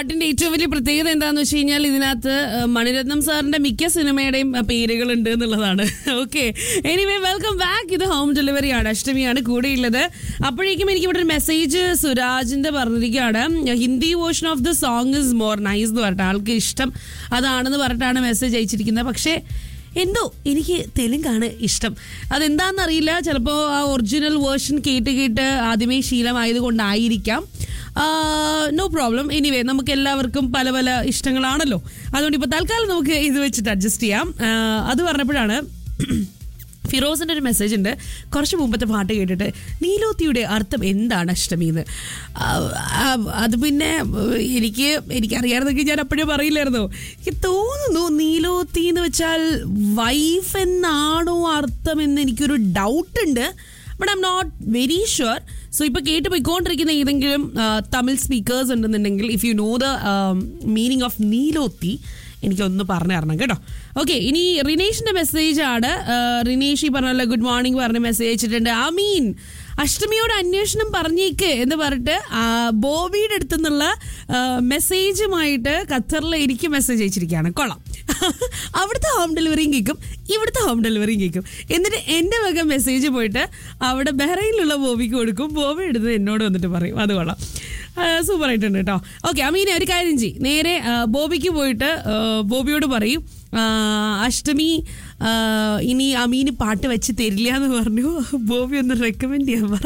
പാട്ടിന്റെ ഏറ്റവും വലിയ പ്രത്യേകത എന്താന്ന് വെച്ച് കഴിഞ്ഞാൽ ഇതിനകത്ത് ഏഹ്, മണിരത്നം സാറിന്റെ മിക്ക സിനിമയുടെയും ഏഹ്, പേരുകളുണ്ട് എന്നുള്ളതാണ് ഓക്കെ എനിവേ വെൽക്കം ബാക്ക് ഇത് ഹോം ഡെലിവറി ആണ് അഷ്ടമിയാണ് കൂടെയുള്ളത് അപ്പോഴേക്കും എനിക്ക് ഇവിടെ ഒരു മെസ്സേജ് സുരാജിന്റെ പറഞ്ഞിരിക്കുകയാണ് Hindi version of the song is more nice എന്ന് പറഞ്ഞിട്ട് ആൾക്ക് ഇഷ്ടം അതാണെന്ന് പറഞ്ഞിട്ടാണ് മെസ്സേജ് അയച്ചിരിക്കുന്നത് പക്ഷേ എന്തോ എനിക്ക് തെലുങ്കാണ് ഇഷ്ടം അതെന്താണെന്നറിയില്ല ചിലപ്പോൾ ആ ഒറിജിനൽ വേർഷൻ കേട്ട് കേട്ട് ആദ്യമേ ശീലമായത് കൊണ്ടായിരിക്കാം നോ പ്രോബ്ലം എനിവേ നമുക്ക് എല്ലാവർക്കും പല പല ഇഷ്ടങ്ങളാണല്ലോ അതുകൊണ്ട് ഇപ്പോൾ തൽക്കാലം നമുക്ക് ഇത് വെച്ചിട്ട് അഡ്ജസ്റ്റ് ചെയ്യാം ആ, അത് പറഞ്ഞപ്പോഴാണ് ഫിറോസിന്റെ ഒരു മെസ്സേജ് ഉണ്ട് കുറച്ച് മുമ്പത്തെ പാട്ട് കേട്ടിട്ട് നീലോത്തിയുടെ അർത്ഥം എന്താണ് അഷ്ടമി എന്ന് ആ, ആ, അത് പിന്നെ എനിക്ക് എനിക്കറിയാമായിരുന്നെങ്കിൽ ഞാൻ അപ്പോഴേ പറയില്ലായിരുന്നോ എനിക്ക് തോന്നുന്നു നീലോത്തി എന്ന് വെച്ചാൽ വൈഫ് എന്നാണോ അർത്ഥം എന്ന് എനിക്കൊരു ഡൗട്ട് ഉണ്ട് but I'm not very sure so ഇപ്പൊ കേട്ട് പോയിക്കൊണ്ടിരിക്കുന്ന ഏതെങ്കിലും ആ, തമിഴ് സ്പീക്കേഴ്സ് ഉണ്ടെന്നുണ്ടെങ്കിൽ if you know the meaning of നീലോത്തി എനിക്കൊന്ന് പറഞ്ഞു തരണം കേട്ടോ ഓക്കെ ഇനി റിനേഷിന്റെ മെസ്സേജ് ആണ് ആ, റിനേഷ് ഈ പറഞ്ഞ ഗുഡ് മോർണിംഗ് പറഞ്ഞ് മെസ്സേജ് അയച്ചിട്ടുണ്ട് അമീൻ അഷ്ടമിയോട് അന്വേഷണം പറഞ്ഞേക്ക് എന്ന് പറഞ്ഞിട്ട് ആ, ബോബിയുടെ അടുത്തു നിന്നുള്ള മെസ്സേജുമായിട്ട് ഖത്തറിൽ എനിക്ക് മെസ്സേജ് അയച്ചിരിക്കുകയാണ് കൊള്ളാം അവിടുത്തെ ഹോം ഡെലിവറിയും കേൾക്കും ഇവിടുത്തെ ഹോം ഡെലിവറിയും കേൾക്കും എന്നിട്ട് എൻ്റെ വക മെസ്സേജ് പോയിട്ട് അവിടെ ബഹ്റൈനിലുള്ള ബോബിക്ക് കൊടുക്കും ബോബി എടുത്ത് എന്നോട് വന്നിട്ട് പറയും അത് കൊള്ളാം സൂപ്പർ ആയിട്ടുണ്ട് കേട്ടോ ഓക്കെ അമീനെ ഒരു കാര്യം ചെയ്യും നേരെ ആ, ബോബിക്ക് പോയിട്ട് ആ, ബോബിയോട് പറയും ആ, അഷ്ടമി ആ, ഇനി അമീന് പാട്ട് വെച്ച് തരില്ല എന്ന് പറഞ്ഞു ബോബി ഒന്ന് റെക്കമെൻഡ് ചെയ്യാൻ പറ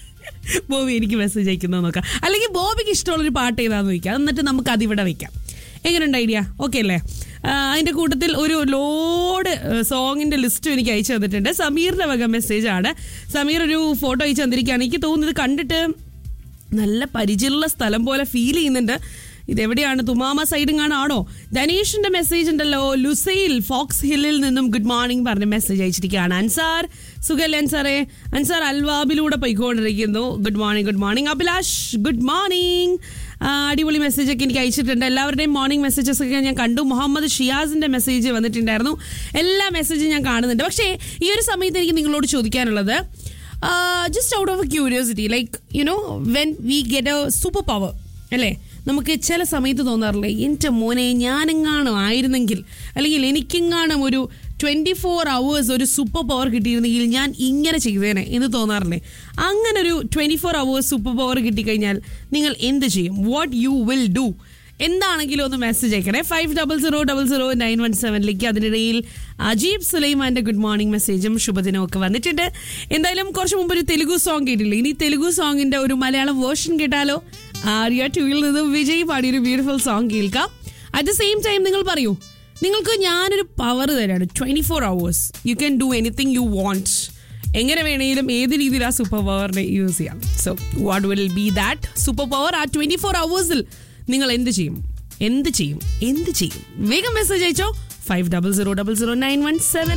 ബോബി എനിക്ക് മെസ്സേജ് അയക്കുന്നത് നോക്കാം അല്ലെങ്കിൽ ബോബിക്ക് ഇഷ്ടമുള്ളൊരു പാട്ട് ഏതാന്ന് ചോദിക്കാം എന്നിട്ട് നമുക്ക് അതിവിടെ വെക്കാം എങ്ങനെയുണ്ട് ഐഡിയ ഓക്കെ അല്ലേ ആ, അതിന്റെ കൂട്ടത്തിൽ ഒരു ലോഡ് സോങ്ങിന്റെ ലിസ്റ്റും എനിക്ക് അയച്ചു തന്നിട്ടുണ്ട് സമീറിന്റെ വക മെസ്സേജ് ആണ് സമീർ ഒരു ഫോട്ടോ അയച്ചു തന്നിരിക്കുകയാണ് എനിക്ക് തോന്നുന്നത് കണ്ടിട്ട് നല്ല പരിചയമുള്ള സ്ഥലം പോലെ ഫീൽ ചെയ്യുന്നുണ്ട് ഇതെവിടെയാണ് തുമാമ സൈഡിങ് ആണോ ധനേഷിന്റെ മെസ്സേജ് ഉണ്ടല്ലോ ലുസൈൽ ഫോക്സ് ഹില്ലിൽ നിന്നും ഗുഡ് മോർണിംഗ് പറഞ്ഞ മെസ്സേജ് അയച്ചിരിക്കുകയാണ് അൻസാർ സുഖല്ലേ അൻസാറെ അൻസാർ അൽവാബിലൂടെ പോയിക്കൊണ്ടിരിക്കുന്നു good morning good morning Abhilash good morning അടിപൊളി മെസ്സേജ് ഒക്കെ എനിക്ക് അയച്ചിട്ടുണ്ട് എല്ലാവരുടെയും മോർണിംഗ് മെസ്സേജസ് ഒക്കെ ഞാൻ കണ്ടു മുഹമ്മദ് ഷിയാസിന്റെ മെസ്സേജ് വന്നിട്ടുണ്ടായിരുന്നു എല്ലാ മെസ്സേജും ഞാൻ കാണുന്നുണ്ട് പക്ഷേ ഈ ഒരു സമയത്ത് എനിക്ക് നിങ്ങളോട് ചോദിക്കാനുള്ളത് just out of curiosity like you know when we get a super power അല്ലേ നമുക്ക് ചില സമയത്ത് തോന്നാറില്ലേ എൻ്റെ മോനെ ഞാനെങ്ങാനും ആയിരുന്നെങ്കിൽ അല്ലെങ്കിൽ എനിക്കെങ്ങാനും ഒരു ട്വൻറ്റി ഫോർ അവേഴ്സ് ഒരു സൂപ്പർ പവർ കിട്ടിയിരുന്നെങ്കിൽ ഞാൻ ഇങ്ങനെ ചെയ്തേനെ എന്ന് തോന്നാറില്ലേ അങ്ങനെ ഒരു twenty four hours super power കിട്ടിക്കഴിഞ്ഞാൽ നിങ്ങൾ എന്ത് ചെയ്യും വാട്ട് യു വിൽ ഡു എന്താണെങ്കിലും ഒന്ന് മെസ്സേജ് അയക്കണേ five double zero double zero nine one സെവനിലേക്ക് അതിനിടയിൽ അജീബ് സുലൈമാന്റെ ഗുഡ് മോർണിംഗ് മെസ്സേജും ശുഭദിനവും ഒക്കെ വന്നിട്ടുണ്ട് എന്തായാലും കുറച്ച് മുമ്പ് ഒരു തെലുഗു സോങ് കേട്ടില്ലേ ഇനി തെലുഗു സോങ്ങിന്റെ ഒരു മലയാളം വേർഷൻ കേട്ടാലോ ആര്യ ടൂവിൽ നിന്ന് വിജയ് പാടിയ ഒരു ബ്യൂട്ടിഫുൾ സോങ് കേൾക്കാം അറ്റ് ദ സെയിം ടൈം നിങ്ങൾ പറയൂ നിങ്ങൾക്ക് ഞാനൊരു പവർ തരാണ് twenty four hours you can do anything you want എങ്ങനെ വേണമെങ്കിലും ഏത് രീതിയിൽ ആ സൂപ്പർ പവറിനെ യൂസ് ചെയ്യാം so what will be that super power ആ ട്വന്റി ഫോർ അവേഴ്സിൽ നിങ്ങൾ എന്ത് ചെയ്യും എന്ത് ചെയ്യും എന്ത് ചെയ്യും വേഗം മെസ്സേജ് അയച്ചോ five double zero double zero nine one seven